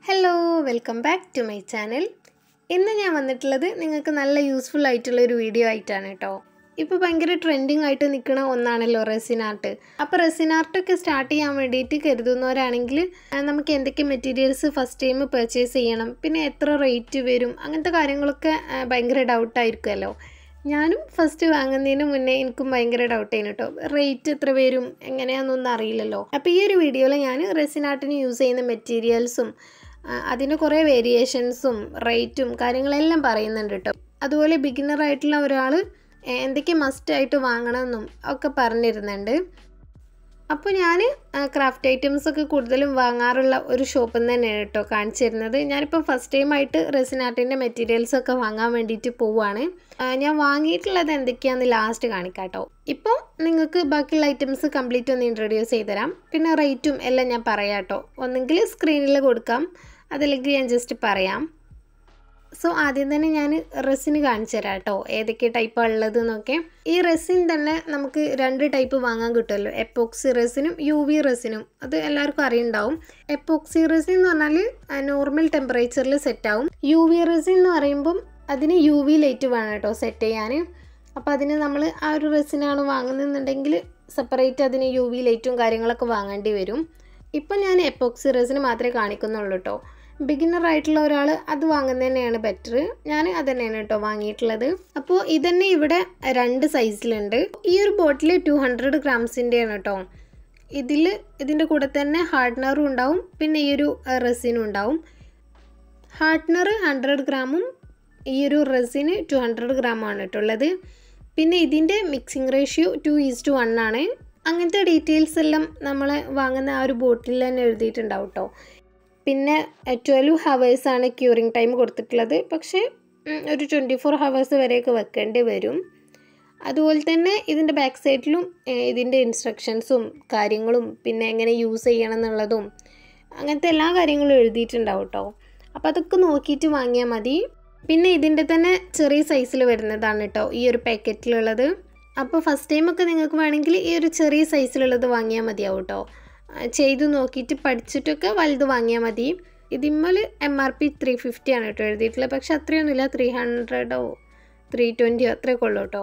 hello welcome back to my channel ഇന്ന് ഞാൻ വന്നിട്ടുള്ളത് നിങ്ങൾക്ക് നല്ല യൂസ്ഫുൾ ആയിട്ടുള്ള ഒരു വീഡിയോ ആയിട്ടാണ് കേട്ടോ ഇപ്പോൾ ഭയങ്കര ട്രെൻഡിങ് ആയിട്ട് നിൽക്കുന്ന ഒന്നാണല്ലോ റെസിൻ ആർട്ട് അപ്പോൾ റെസിൻ ആർട്ടൊക്കെ സ്റ്റാർട്ട് ചെയ്യാൻ വേണ്ടിയിട്ട് കരുതുന്നവരാണെങ്കിൽ ആ, നമുക്ക് എന്തൊക്കെ മെറ്റീരിയൽസ് ഫസ്റ്റ് ടൈം പർച്ചേസ് ചെയ്യണം പിന്നെ എത്ര റേറ്റ് വരും അങ്ങനത്തെ കാര്യങ്ങളൊക്കെ ആ, ഭയങ്കര ഡൗട്ടായിരിക്കുമല്ലോ ഞാനും ഫസ്റ്റ് വാങ്ങുന്നതിന് മുന്നേ എനിക്കും ഭയങ്കര ഡൗട്ട് ആയിരുന്നു കേട്ടോ റേറ്റ് എത്ര വരും എങ്ങനെയാണെന്നൊന്നും അറിയില്ലല്ലോ അപ്പോൾ ഈ ഒരു വീഡിയോയിൽ ഞാൻ റെസിനാർട്ടിന് യൂസ് ചെയ്യുന്ന മെറ്റീരിയൽസും അതിന് കുറേ വേരിയേഷൻസും റേറ്റും കാര്യങ്ങളെല്ലാം പറയുന്നുണ്ട് കേട്ടോ അതുപോലെ ബിഗിനർ ആയിട്ടുള്ള ഒരാൾ എന്തൊക്കെ മസ്റ്റ് ആയിട്ട് വാങ്ങണമെന്നും ഒക്കെ പറഞ്ഞിരുന്നുണ്ട് അപ്പോൾ ഞാൻ ക്രാഫ്റ്റ് ഐറ്റംസ് ഒക്കെ കൂടുതലും വാങ്ങാറുള്ള ഒരു ഷോപ്പിൽ നിന്ന് തന്നെയാണ് കേട്ടോ കാണിച്ചു തരുന്നത് ഞാനിപ്പോൾ ഫസ്റ്റ് ടൈം ആയിട്ട് റെസിനാർട്ടിൻ്റെ മെറ്റീരിയൽസ് ഒക്കെ വാങ്ങാൻ വേണ്ടിയിട്ട് പോവുകയാണ് ആ, ഞാൻ വാങ്ങിയിട്ടുള്ളത് എന്തൊക്കെയാണെന്ന് ലാസ്റ്റ് കാണിക്കാം കേട്ടോ ഇപ്പോൾ നിങ്ങൾക്ക് ബാക്കിയുള്ള ഐറ്റംസ് കംപ്ലീറ്റ് ഒന്ന് ഇൻട്രൊഡ്യൂസ് ചെയ്ത് തരാം പിന്നെ റേറ്റും എല്ലാം ഞാൻ പറയാം കേട്ടോ ഒന്നെങ്കിൽ സ്ക്രീനിൽ കൊടുക്കാം അതല്ലെങ്കിൽ ഞാൻ ജസ്റ്റ് പറയാം സോ ആദ്യം തന്നെ ഞാൻ റെസിന് കാണിച്ചു തരാം കേട്ടോ ഏതൊക്കെ ടൈപ്പാണ് ഉള്ളത് എന്നൊക്കെ ഈ റെസിൻ തന്നെ നമുക്ക് രണ്ട് ടൈപ്പ് വാങ്ങാൻ കിട്ടുമല്ലോ എപ്പോക്സി റെസിനും യു വി റെസിനും അത് എല്ലാവർക്കും അറിയുണ്ടാവും എപ്പോക്സി റെസിൻ എന്ന് പറഞ്ഞാൽ നോർമൽ ടെമ്പറേച്ചറിൽ സെറ്റ് ആവും യു വി റെസിൻ എന്ന് പറയുമ്പം അതിന് യു വി ലൈറ്റ് വേണം കേട്ടോ സെറ്റ് ചെയ്യാൻ അപ്പോൾ അതിന് നമ്മൾ ആ ഒരു റെസിനാണ് വാങ്ങുന്നുണ്ടെങ്കിൽ സെപ്പറേറ്റ് അതിന് യു വി ലൈറ്റും കാര്യങ്ങളൊക്കെ വാങ്ങേണ്ടി വരും ഇപ്പം ഞാൻ എപ്പോക്സി റെസിന് മാത്രമേ കാണിക്കുന്നുള്ളൂ കേട്ടോ ബിഗിനർ ആയിട്ടുള്ള ഒരാൾ അത് വാങ്ങുന്നത് തന്നെയാണ് ബെറ്റർ ഞാൻ അത് തന്നെയാണ് കേട്ടോ വാങ്ങിയിട്ടുള്ളത് അപ്പോൾ ഇതന്നെ ഇവിടെ രണ്ട് സൈസിലുണ്ട് ഈ ഒരു ബോട്ടിൽ ടു ഹൺഡ്രഡ് ഗ്രാംസിൻ്റെയാണ് കേട്ടോ ഇതിൽ ഇതിൻ്റെ കൂടെ തന്നെ ഹാർഡ്നറും ഉണ്ടാവും പിന്നെ ഈ ഒരു റെസിനും ഉണ്ടാവും ഹാർഡ്നർ ഹൺഡ്രഡ് ഗ്രാമും ഈ ഒരു റെസിന് ടു ഹൺഡ്രഡ് ഗ്രാമാണ് കേട്ടുള്ളത് പിന്നെ ഇതിൻ്റെ mixing ratio two is to one ആണ് അങ്ങനത്തെ ഡീറ്റെയിൽസ് എല്ലാം നമ്മൾ വാങ്ങുന്ന ആ ഒരു ബോട്ടിൽ തന്നെ എഴുതിയിട്ടുണ്ടാവും കേട്ടോ പിന്നെ ട്വൽവ് ഹവേഴ്സാണ് ക്യൂറിങ് ടൈം കൊടുത്തിട്ടുള്ളത് പക്ഷേ ഉം, ഒരു ട്വൻറ്റി ഫോർ ഹവേഴ്സ് വരെയൊക്കെ വെക്കേണ്ടി വരും അതുപോലെ തന്നെ ഇതിൻ്റെ ബാക്ക് സൈഡിലും ഏഹ്, ഇതിൻ്റെ ഇൻസ്ട്രക്ഷൻസും കാര്യങ്ങളും പിന്നെ എങ്ങനെ യൂസ് ചെയ്യണം എന്നുള്ളതും അങ്ങനത്തെ എല്ലാ കാര്യങ്ങളും എഴുതിയിട്ടുണ്ടാവും കേട്ടോ അപ്പോൾ അതൊക്കെ നോക്കിയിട്ട് വാങ്ങിയാൽ മതി പിന്നെ ഇതിൻ്റെ തന്നെ ചെറിയ സൈസിൽ വരുന്നതാണ് കേട്ടോ ഈ ഒരു പാക്കറ്റിലുള്ളത് അപ്പോൾ ഫസ്റ്റ് ടൈമൊക്കെ നിങ്ങൾക്ക് വേണമെങ്കിൽ ഈ ഒരു ചെറിയ സൈസിലുള്ളത് വാങ്ങിയാൽ മതിയാവും കേട്ടോ ആ, ചെയ്ത് നോക്കിയിട്ട് പഠിച്ചിട്ടൊക്കെ വലുത് വാങ്ങിയാൽ മതി ഇതിമ്മൽ M R P three fifty ആണ് കേട്ടോ എഴുതിയിട്ടുള്ളത് പക്ഷെ അത്രയൊന്നുമില്ല ത്രീ ഹൺഡ്രഡോ ത്രീ ട്വൻറ്റിയോ അത്രയൊക്കെ ഉള്ളൂ കേട്ടോ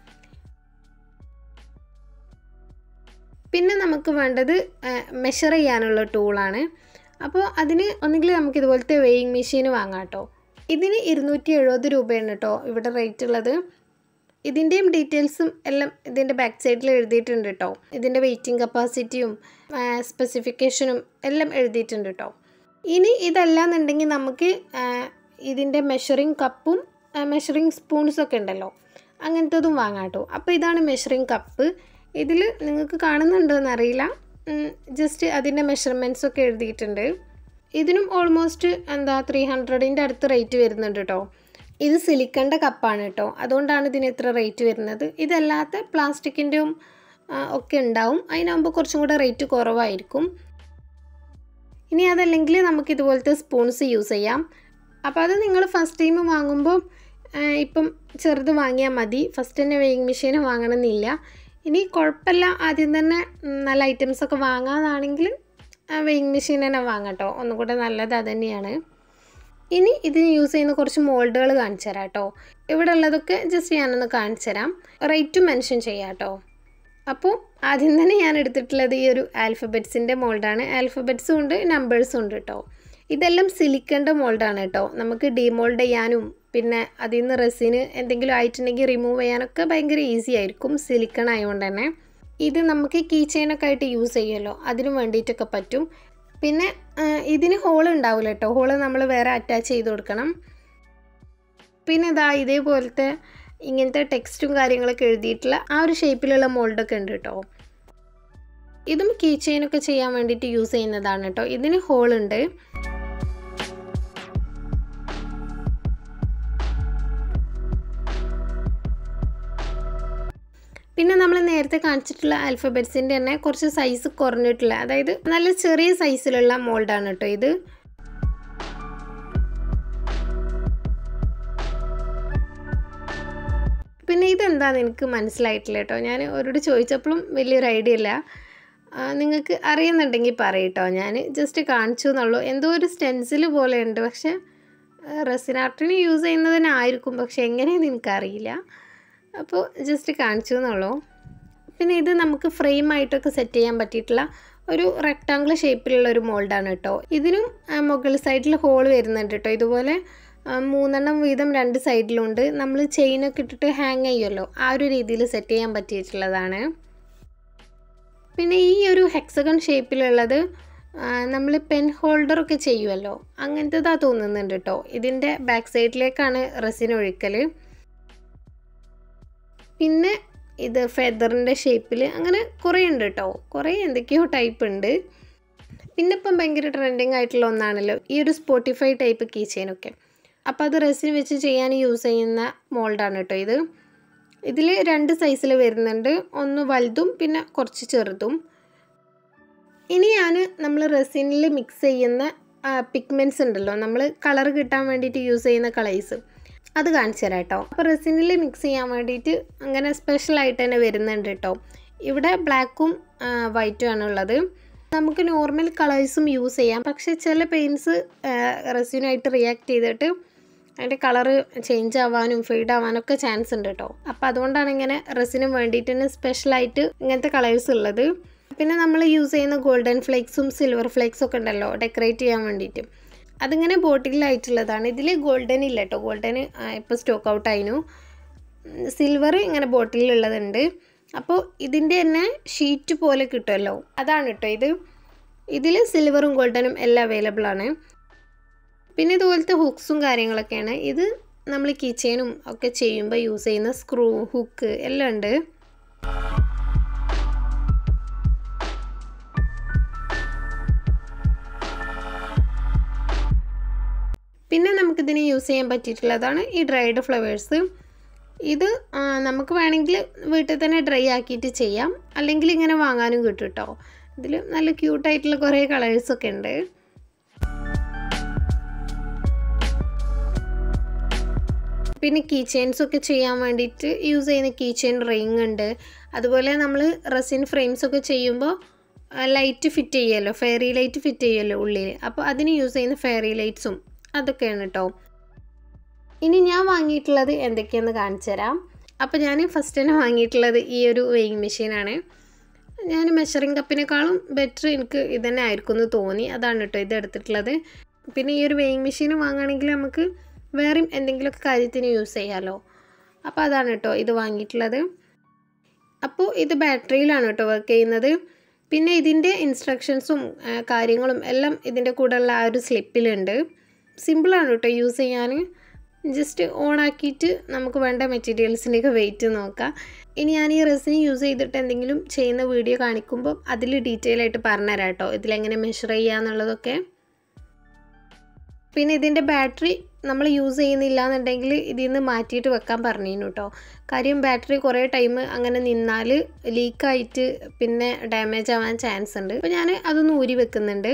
പിന്നെ നമുക്ക് വേണ്ടത് മെഷർ ചെയ്യാനുള്ള ടൂളാണ് അപ്പോൾ അതിന് ഒന്നുകിൽ നമുക്ക് ഇതുപോലത്തെ വെയിങ് മെഷീൻ വാങ്ങാം കേട്ടോ ഇതിന് ഇരുന്നൂറ്റി എഴുപത് രൂപയാണ് കേട്ടോ ഇവിടെ റേറ്റ് ഉള്ളത് ഇതിൻ്റെയും ഡീറ്റെയിൽസും എല്ലാം ഇതിൻ്റെ ബാക്ക് സൈഡിൽ എഴുതിയിട്ടുണ്ട് കേട്ടോ ഇതിൻ്റെ വെയിറ്റിംഗ് കപ്പാസിറ്റിയും സ്പെസിഫിക്കേഷനും എല്ലാം എഴുതിയിട്ടുണ്ട് കേട്ടോ ഇനി ഇതല്ലാന്നുണ്ടെങ്കിൽ നമുക്ക് ആ, ഇതിൻ്റെ മെഷറിങ് കപ്പും മെഷറിങ് സ്പൂൺസൊക്കെ ഉണ്ടല്ലോ അങ്ങനത്തതും വാങ്ങാം കേട്ടോ അപ്പോൾ ഇതാണ് മെഷറിങ് കപ്പ് ഇതിൽ നിങ്ങൾക്ക് കാണുന്നുണ്ടോ എന്നറിയില്ല ജസ്റ്റ് അതിൻ്റെ മെഷർമെൻറ്റ്സ് ഒക്കെ എഴുതിയിട്ടുണ്ട് ഇതിനും ഓൾമോസ്റ്റ് എന്താ ത്രീ ഹൺഡ്രഡിൻ്റെ അടുത്ത് റേറ്റ് വരുന്നുണ്ട് കേട്ടോ ഇത് സിലിക്കണ്ട കപ്പാണ് കേട്ടോ അതുകൊണ്ടാണ് ഇതിന് ഇത്ര റേറ്റ് വരുന്നത് ഇതല്ലാത്ത പ്ലാസ്റ്റിക്കിൻ്റെയും ഒക്കെ ഉണ്ടാവും അതിനാകുമ്പോൾ കുറച്ചും കൂടെ റേറ്റ് കുറവായിരിക്കും ഇനി അതല്ലെങ്കിൽ നമുക്ക് ഇതുപോലത്തെ സ്പൂൺസ് യൂസ് ചെയ്യാം അപ്പോൾ അത് നിങ്ങൾ ഫസ്റ്റ് ടൈം വാങ്ങുമ്പോൾ ആ, ഇപ്പം ചെറുത് വാങ്ങിയാൽ മതി ഫസ്റ്റ് തന്നെ വെയിങ് മെഷീൻ വാങ്ങണമെന്നില്ല ഇനി കുഴപ്പമില്ല ആദ്യം തന്നെ ഉം, നല്ല ഐറ്റംസ് ഒക്കെ വാങ്ങാതാണെങ്കിൽ വെയിങ് മെഷീൻ തന്നെ വാങ്ങാം കേട്ടോ ഒന്നും കൂടെ നല്ലത് അത് തന്നെയാണ് ഇനി ഇതിന് യൂസ് ചെയ്യുന്ന കുറച്ച് മോൾഡുകൾ കാണിച്ചു തരാം കേട്ടോ ഇവിടെ ഉള്ളതൊക്കെ ജസ്റ്റ് ഞാനൊന്ന് കാണിച്ചു തരാം റേറ്റും മെൻഷൻ ചെയ്യാം കേട്ടോ അപ്പോൾ ആദ്യം തന്നെ ഞാൻ എടുത്തിട്ടുള്ളത് ഈ ഒരു ആൽഫബറ്റ്സിൻ്റെ മോൾഡാണ് ആൽഫബറ്റ്സും ഉണ്ട് നമ്പേഴ്സും ഉണ്ട് കേട്ടോ ഇതെല്ലാം സിലിക്കണ്ട മോൾഡാണ് കേട്ടോ നമുക്ക് ഡിമോൾഡ് ചെയ്യാനും പിന്നെ അതിൽ നിന്ന് റെസിന് എന്തെങ്കിലും ആയിട്ടുണ്ടെങ്കിൽ റിമൂവ് ചെയ്യാനൊക്കെ ഭയങ്കര ഈസി ആയിരിക്കും സിലിക്കൺ ആയതുകൊണ്ട് തന്നെ ഇത് നമുക്ക് കീ ചെയിനൊക്കെ ആയിട്ട് യൂസ് ചെയ്യുമല്ലോ അതിന് വേണ്ടിയിട്ടൊക്കെ പറ്റും പിന്നെ ആ, ഇതിന് ഹോൾ ഉണ്ടാവില്ല കേട്ടോ ഹോള് നമ്മൾ വേറെ അറ്റാച്ച് ചെയ്ത് കൊടുക്കണം പിന്നെ ഇതാ ഇതേപോലത്തെ ഇങ്ങനത്തെ ടെക്സ്റ്റും കാര്യങ്ങളൊക്കെ എഴുതിയിട്ടുള്ള ആ ഒരു ഷേപ്പിലുള്ള മോൾഡൊക്കെ ഉണ്ട് കേട്ടോ ഇതും കീ ചെയിനൊക്കെ ചെയ്യാൻ വേണ്ടിയിട്ട് യൂസ് ചെയ്യുന്നതാണ് കേട്ടോ ഇതിന് ഹോൾ ഉണ്ട് പിന്നെ നമ്മൾ നേരത്തെ കാണിച്ചിട്ടുള്ള ആൽഫബറ്റ്സിൻ്റെ തന്നെ കുറച്ച് സൈസ് കുറഞ്ഞിട്ടുള്ള അതായത് നല്ല ചെറിയ സൈസിലുള്ള മോൾഡാണ് കേട്ടോ ഇത് പിന്നെ ഇതെന്താന്ന് എനിക്ക് മനസ്സിലായിട്ടില്ല കേട്ടോ ഞാൻ അവരോട് ചോദിച്ചപ്പോഴും വലിയൊരു ഐഡിയ ഇല്ല നിങ്ങൾക്ക് അറിയുന്നുണ്ടെങ്കിൽ പറയട്ടോ ഞാൻ ജസ്റ്റ് കാണിച്ചു എന്നുള്ളൂ എന്തോ ഒരു സ്റ്റെൻസിൽ പോലെ ഉണ്ട് പക്ഷെ റെസിൻ ആർട്ടിന് യൂസ് ചെയ്യുന്നതിനായിരിക്കും പക്ഷെ എങ്ങനെയെന്ന് എനിക്കറിയില്ല അപ്പോൾ ജസ്റ്റ് കാണിച്ചു എന്നുള്ളൂ പിന്നെ ഇത് നമുക്ക് ഫ്രെയിം ആയിട്ടൊക്കെ സെറ്റ് ചെയ്യാൻ പറ്റിയിട്ടുള്ള ഒരു റെക്ടാങ്കിൾ ഷേപ്പിലുള്ള ഒരു മോൾഡാണ് കേട്ടോ ഇതിനും മുകൾ സൈഡിൽ ഹോൾ വരുന്നുണ്ട് കേട്ടോ ഇതുപോലെ മൂന്നെണ്ണം വീതം രണ്ട് സൈഡിലുണ്ട് നമ്മൾ ചെയിനൊക്കെ ഇട്ടിട്ട് ഹാങ് ചെയ്യുമല്ലോ ആ ഒരു രീതിയിൽ സെറ്റ് ചെയ്യാൻ പറ്റിയിട്ടുള്ളതാണ് പിന്നെ ഈ ഒരു ഹെക്സഗൺ ഷേപ്പിലുള്ളത് നമ്മൾ പെൻ ഹോൾഡറൊക്കെ ചെയ്യുമല്ലോ അങ്ങനത്തേതാ തോന്നുന്നുണ്ട് കേട്ടോ ഇതിൻ്റെ ബാക്ക് സൈഡിലേക്കാണ് റെസിൻ ഒഴിക്കൽ പിന്നെ ഇത് ഫെദറിൻ്റെ ഷേപ്പിൽ അങ്ങനെ കുറേ ഉണ്ട് കേട്ടോ കുറേ എന്തൊക്കെയോ ടൈപ്പ് ഉണ്ട് പിന്നെ ഇപ്പം ഭയങ്കര ട്രെൻഡിങ് ആയിട്ടുള്ള ഒന്നാണല്ലോ ഈ ഒരു സ്പോട്ടിഫൈ ടൈപ്പ് കീ ചെയിനൊക്കെ അപ്പോൾ അത് റെസിൻ വെച്ച് ചെയ്യാൻ യൂസ് ചെയ്യുന്ന മോൾഡാണ് കേട്ടോ ഇത് ഇതിൽ രണ്ട് സൈസിൽ വരുന്നുണ്ട് ഒന്ന് വലുതും പിന്നെ കുറച്ച് ചെറുതും ഇനി ഞാൻ നമ്മൾ റെസിനിൽ മിക്സ് ചെയ്യുന്ന പിഗ്മെൻറ്റ്സ് ഉണ്ടല്ലോ നമ്മൾ കളർ കിട്ടാൻ വേണ്ടിയിട്ട് യൂസ് ചെയ്യുന്ന കളേഴ്സ് അത് കാണിച്ചു തരാം കേട്ടോ അപ്പോൾ റെസിനിൽ മിക്സ് ചെയ്യാൻ വേണ്ടിയിട്ട് അങ്ങനെ സ്പെഷ്യലായിട്ട് തന്നെ വരുന്നുണ്ട് കേട്ടോ ഇവിടെ ബ്ലാക്കും വൈറ്റും ആണ് ഉള്ളത് നമുക്ക് നോർമൽ കളേഴ്സും യൂസ് ചെയ്യാം പക്ഷേ ചില പെയിൻറ്റ്സ് റെസിനായിട്ട് റിയാക്ട് ചെയ്തിട്ട് അതിൻ്റെ കളറ് ചേഞ്ച് ആവാനും ഫെയ്ഡ് ആവാനും ഒക്കെ ചാൻസ് ഉണ്ട് കേട്ടോ അപ്പോൾ അതുകൊണ്ടാണ് ഇങ്ങനെ റെസിന് വേണ്ടിയിട്ട് തന്നെ സ്പെഷ്യലായിട്ട് ഇങ്ങനത്തെ കളേഴ്സ് ഉള്ളത് പിന്നെ നമ്മൾ യൂസ് ചെയ്യുന്ന ഗോൾഡൻ ഫ്ലേക്സും സിൽവർ ഫ്ലേക്സും ഒക്കെ ഉണ്ടല്ലോ ഡെക്കറേറ്റ് ചെയ്യാൻ വേണ്ടിയിട്ട് അതിങ്ങനെ ബോട്ടിലായിട്ടുള്ളതാണ് ഇതിൽ ഗോൾഡൻ ഇല്ല കേട്ടോ ഗോൾഡൻ ഇപ്പോൾ സ്റ്റോക്ക് ഔട്ട് ആയിരുന്നു സിൽവർ ഇങ്ങനെ ബോട്ടിലുള്ളതുണ്ട് അപ്പോൾ ഇതിൻ്റെ തന്നെ ഷീറ്റ് പോലെ കിട്ടുമല്ലോ അതാണ് കേട്ടോ ഇത് ഇതിൽ സിൽവറും ഗോൾഡനും എല്ലാം അവൈലബിൾ ആണ് പിന്നെ ഇതുപോലത്തെ ഹുക്സും കാര്യങ്ങളൊക്കെയാണ് ഇത് നമ്മൾ കിച്ചനും ഒക്കെ ചെയ്യുമ്പോൾ യൂസ് ചെയ്യുന്ന സ്ക്രൂ ഹുക്ക് എല്ലാം ഉണ്ട് പിന്നെ നമുക്കിതിന് യൂസ് ചെയ്യാൻ പറ്റിയിട്ടുള്ളതാണ് ഈ ഡ്രൈഡ് ഫ്ലവേഴ്സ് ഇത് നമുക്ക് വേണമെങ്കിൽ വീട്ടിൽ തന്നെ ഡ്രൈ ആക്കിയിട്ട് ചെയ്യാം അല്ലെങ്കിൽ ഇങ്ങനെ വാങ്ങാനും കിട്ടും കേട്ടോ ഇതിൽ നല്ല ക്യൂട്ടായിട്ടുള്ള കുറേ കളേഴ്സൊക്കെ ഉണ്ട് പിന്നെ കീ ചെയിൻസ് ഒക്കെ ചെയ്യാൻ വേണ്ടിയിട്ട് യൂസ് ചെയ്യുന്ന കീ ചെയിൻ റിങ് ഉണ്ട് അതുപോലെ നമ്മൾ റെസിൻ ഫ്രെയിംസ് ഒക്കെ ചെയ്യുമ്പോൾ ലൈറ്റ് ഫിറ്റ് ചെയ്യുമല്ലോ ഫെയറി ലൈറ്റ് ഫിറ്റ് ചെയ്യുമല്ലോ ഉള്ളിൽ അപ്പോൾ അതിന് യൂസ് ചെയ്യുന്ന ഫെയറി ലൈറ്റ്സും അതൊക്കെയാണ് കേട്ടോ ഇനി ഞാൻ വാങ്ങിയിട്ടുള്ളത് എന്തൊക്കെയാണെന്ന് കാണിച്ചു തരാം അപ്പോൾ ഞാൻ ഫസ്റ്റ് തന്നെ വാങ്ങിയിട്ടുള്ളത് ഈ ഒരു വെയിങ് മെഷീനാണ് ഞാൻ മെഷറിംഗ് കപ്പിനേക്കാളും ബെറ്റർ എനിക്ക് ഇതന്നെ ആയിരിക്കും എന്ന് തോന്നി അതാണ് കേട്ടോ ഇത് എടുത്തിട്ടുള്ളത് പിന്നെ ഈ ഒരു വെയിങ് മെഷീൻ വാങ്ങുകയാണെങ്കിൽ നമുക്ക് വേറെയും എന്തെങ്കിലുമൊക്കെ കാര്യത്തിന് യൂസ് ചെയ്യാമല്ലോ അപ്പോൾ അതാണ് കേട്ടോ ഇത് വാങ്ങിയിട്ടുള്ളത് അപ്പോൾ ഇത് ബാറ്ററിയിലാണ് കേട്ടോ വർക്ക് ചെയ്യുന്നത് പിന്നെ ഇതിൻ്റെ ഇൻസ്ട്രക്ഷൻസും കാര്യങ്ങളും എല്ലാം ഇതിൻ്റെ കൂടെയുള്ള ആ ഒരു സ്ലിപ്പിലുണ്ട് സിമ്പിളാണ് കേട്ടോ യൂസ് ചെയ്യാൻ ജസ്റ്റ് ഓൺ ആക്കിയിട്ട് നമുക്ക് വേണ്ട മെറ്റീരിയൽസിൻ്റെയൊക്കെ വെയിറ്റ് നോക്കാം ഇനി ഞാൻ ഈ റെസിൻ യൂസ് ചെയ്തിട്ട് എന്തെങ്കിലും ചെയ്യുന്ന വീഡിയോ കാണിക്കുമ്പോൾ അതിൽ ഡീറ്റെയിൽ ആയിട്ട് പറഞ്ഞുതരാം കേട്ടോ ഇതിലെങ്ങനെ മെഷർ ചെയ്യുക എന്നുള്ളതൊക്കെ പിന്നെ ഇതിൻ്റെ ബാറ്ററി നമ്മൾ യൂസ് ചെയ്യുന്നില്ല എന്നുണ്ടെങ്കിൽ ഇതിൽ നിന്ന് മാറ്റിയിട്ട് വെക്കാൻ പറഞ്ഞിരുന്നു കേട്ടോ കാര്യം ബാറ്ററി കുറേ ടൈം അങ്ങനെ നിന്നാൽ ലീക്കായിട്ട് പിന്നെ ഡാമേജ് ആവാൻ ചാൻസ് ഉണ്ട് അപ്പോൾ ഞാൻ അതൊന്ന് ഊരി വെക്കുന്നുണ്ട്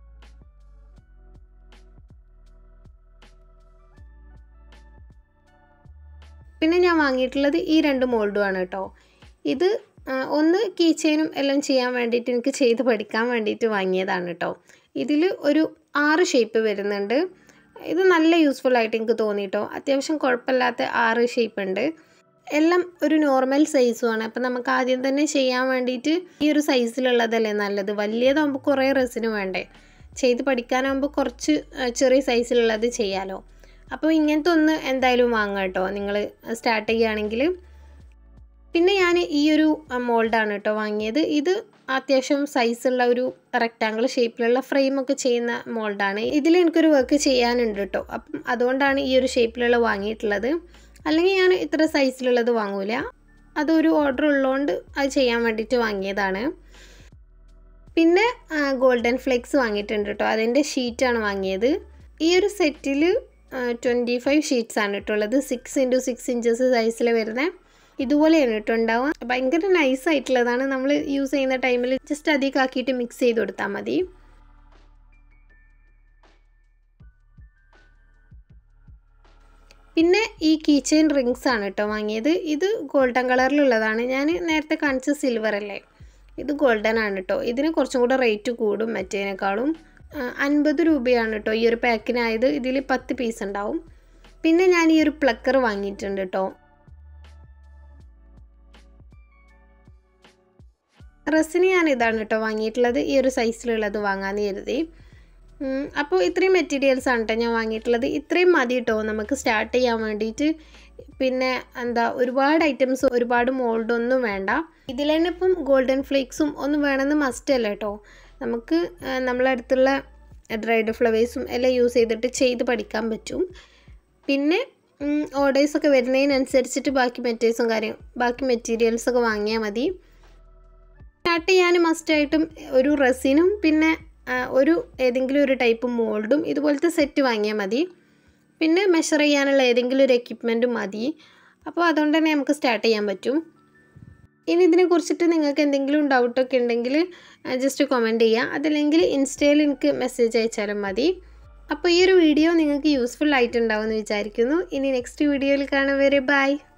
പിന്നെ ഞാൻ വാങ്ങിയിട്ടുള്ളത് ഈ രണ്ട് മോൾഡുമാണ് കേട്ടോ ഇത് ഒന്ന് കീ ചെയിനും എല്ലാം ചെയ്യാൻ വേണ്ടിയിട്ട് എനിക്ക് ചെയ്ത് പഠിക്കാൻ വേണ്ടിയിട്ട് വാങ്ങിയതാണ് കേട്ടോ ഇതിൽ ഒരു ആറ് ഷേപ്പ് വരുന്നുണ്ട് ഇത് നല്ല യൂസ്ഫുൾ ആയിട്ട് എനിക്ക് തോന്നി കേട്ടോ അത്യാവശ്യം കുഴപ്പമില്ലാത്ത ആറ് ഷേപ്പ് ഉണ്ട് എല്ലാം ഒരു നോർമൽ സൈസുമാണ് അപ്പം നമുക്ക് ആദ്യം തന്നെ ചെയ്യാൻ വേണ്ടിയിട്ട് ഈ ഒരു സൈസിലുള്ളതല്ലേ നല്ലത് വലിയതാകുമ്പോൾ കുറേ റെസിന് വേണ്ടേ ചെയ്ത് പഠിക്കാനാകുമ്പോൾ കുറച്ച് ചെറിയ സൈസിലുള്ളത് ചെയ്യാമല്ലോ അപ്പോൾ ഇങ്ങനത്തെ ഒന്ന് എന്തായാലും വാങ്ങാം കേട്ടോ നിങ്ങൾ സ്റ്റാർട്ട് ചെയ്യുകയാണെങ്കിൽ പിന്നെ ഞാൻ ഈ ഒരു മോൾഡാണ് കേട്ടോ വാങ്ങിയത് ഇത് അത്യാവശ്യം സൈസുള്ള ഒരു റെക്റ്റാങ്കിൾ ഷേപ്പിലുള്ള ഫ്രെയിമൊക്കെ ചെയ്യുന്ന മോൾഡാണ് ഇതിൽ എനിക്കൊരു വർക്ക് ചെയ്യാനുണ്ട് കേട്ടോ അപ്പം അതുകൊണ്ടാണ് ഈ ഒരു ഷേപ്പിലുള്ള വാങ്ങിയിട്ടുള്ളത് അല്ലെങ്കിൽ ഞാൻ ഇത്ര സൈസിലുള്ളത് വാങ്ങൂല അതൊരു ഓർഡർ ഉള്ളതുകൊണ്ട് അത് ചെയ്യാൻ വേണ്ടിയിട്ട് വാങ്ങിയതാണ് പിന്നെ ഗോൾഡൻ ഫ്ലെക്സ് വാങ്ങിയിട്ടുണ്ട് കേട്ടോ അതിൻ്റെ ഷീറ്റാണ് വാങ്ങിയത് ഈ ഒരു സെറ്റിൽ ട്വൻറ്റി ഫൈവ് ഷീറ്റ്സ് ആണ് കേട്ടുള്ളത് സിക്സ് ഇൻറ്റു സിക്സ് ഇഞ്ചസ് സൈസിൽ വരുന്ന ഇതുപോലെയാണ് കേട്ടോ ഉണ്ടാവുക ഭയങ്കര നൈസ് ആയിട്ടുള്ളതാണ് നമ്മൾ യൂസ് ചെയ്യുന്ന ടൈമിൽ ജസ്റ്റ് അധികം ആക്കിയിട്ട് മിക്സ് ചെയ്ത് കൊടുത്താൽ മതി പിന്നെ ഈ കീ ചെയിൻ റിങ്സ് ആണ് കേട്ടോ വാങ്ങിയത് ഇത് ഗോൾഡൻ കളറിലുള്ളതാണ് ഞാൻ നേരത്തെ കാണിച്ച സിൽവർ അല്ലേ ഇത് ഗോൾഡൻ ആണ് കേട്ടോ ഇതിന് കുറച്ചും കൂടെ റേറ്റ് കൂടും മറ്റേനേക്കാളും അൻപത് രൂപയാണ് കേട്ടോ ഈ ഒരു പാക്കിനായത് ഇതിൽ പത്ത് പീസ് ഉണ്ടാവും പിന്നെ ഞാൻ ഈ ഒരു പ്ലക്കർ വാങ്ങിയിട്ടുണ്ട് കേട്ടോ റസിന് ഞാൻ ഇതാണ് കേട്ടോ വാങ്ങിയിട്ടുള്ളത് ഈ ഒരു സൈസിലുള്ളത് വാങ്ങാമെന്ന് കരുതി അപ്പോൾ ഇത്രയും മെറ്റീരിയൽസ് ആണ് കേട്ടോ ഞാൻ വാങ്ങിയിട്ടുള്ളത് ഇത്രയും മതി കേട്ടോ നമുക്ക് സ്റ്റാർട്ട് ചെയ്യാൻ വേണ്ടിയിട്ട് പിന്നെ എന്താ ഒരുപാട് ഐറ്റംസ് ഒരുപാട് മോൾഡൊന്നും വേണ്ട ഇതിൽ തന്നെ ഇപ്പം ഗോൾഡൻ ഫ്ലേക്സും ഒന്നും വേണമെന്ന് മസ്റ്റ് അല്ല കേട്ടോ നമുക്ക് നമ്മളെ അടുത്തുള്ള ഡ്രൈഡ് ഫ്ലവേഴ്സും എല്ലാം യൂസ് ചെയ്തിട്ട് ചെയ്ത് പഠിക്കാൻ പറ്റും പിന്നെ ഓർഡേഴ്സൊക്കെ വരുന്നതിനനുസരിച്ചിട്ട് ബാക്കി മെറ്റീരിയൽസും കാര്യം ബാക്കി മെറ്റീരിയൽസൊക്കെ വാങ്ങിയാൽ മതി സ്റ്റാർട്ട് ചെയ്യാൻ മസ്റ്റായിട്ടും ഒരു റെസിനും പിന്നെ ഒരു ഏതെങ്കിലും ഒരു ടൈപ്പ് മോൾഡും ഇതുപോലത്തെ സെറ്റ് വാങ്ങിയാൽ മതി പിന്നെ മെഷർ ചെയ്യാനുള്ള ഏതെങ്കിലും ഒരു എക്യുപ്മെൻറ്റും മതി അപ്പോൾ അതുകൊണ്ട് തന്നെ നമുക്ക് സ്റ്റാർട്ട് ചെയ്യാൻ പറ്റും ഇനി ഇതിനെ കുറിച്ചിട്ട് നിങ്ങൾക്ക് എന്തെങ്കിലും ഡൗട്ടൊക്കെ ഉണ്ടെങ്കിൽ ജസ്റ്റ് കമൻറ്റ് ചെയ്യുക അതല്ലെങ്കിൽ ഇൻസ്റ്റയിൽ എനിക്ക് മെസ്സേജ് അയച്ചാലും മതി അപ്പോൾ ഈ ഒരു വീഡിയോ നിങ്ങൾക്ക് യൂസ്ഫുൾ ആയിട്ടുണ്ടാവുമെന്ന് വിചാരിക്കുന്നു ഇനി നെക്സ്റ്റ് വീഡിയോയിൽ കാണും വരെ ബൈ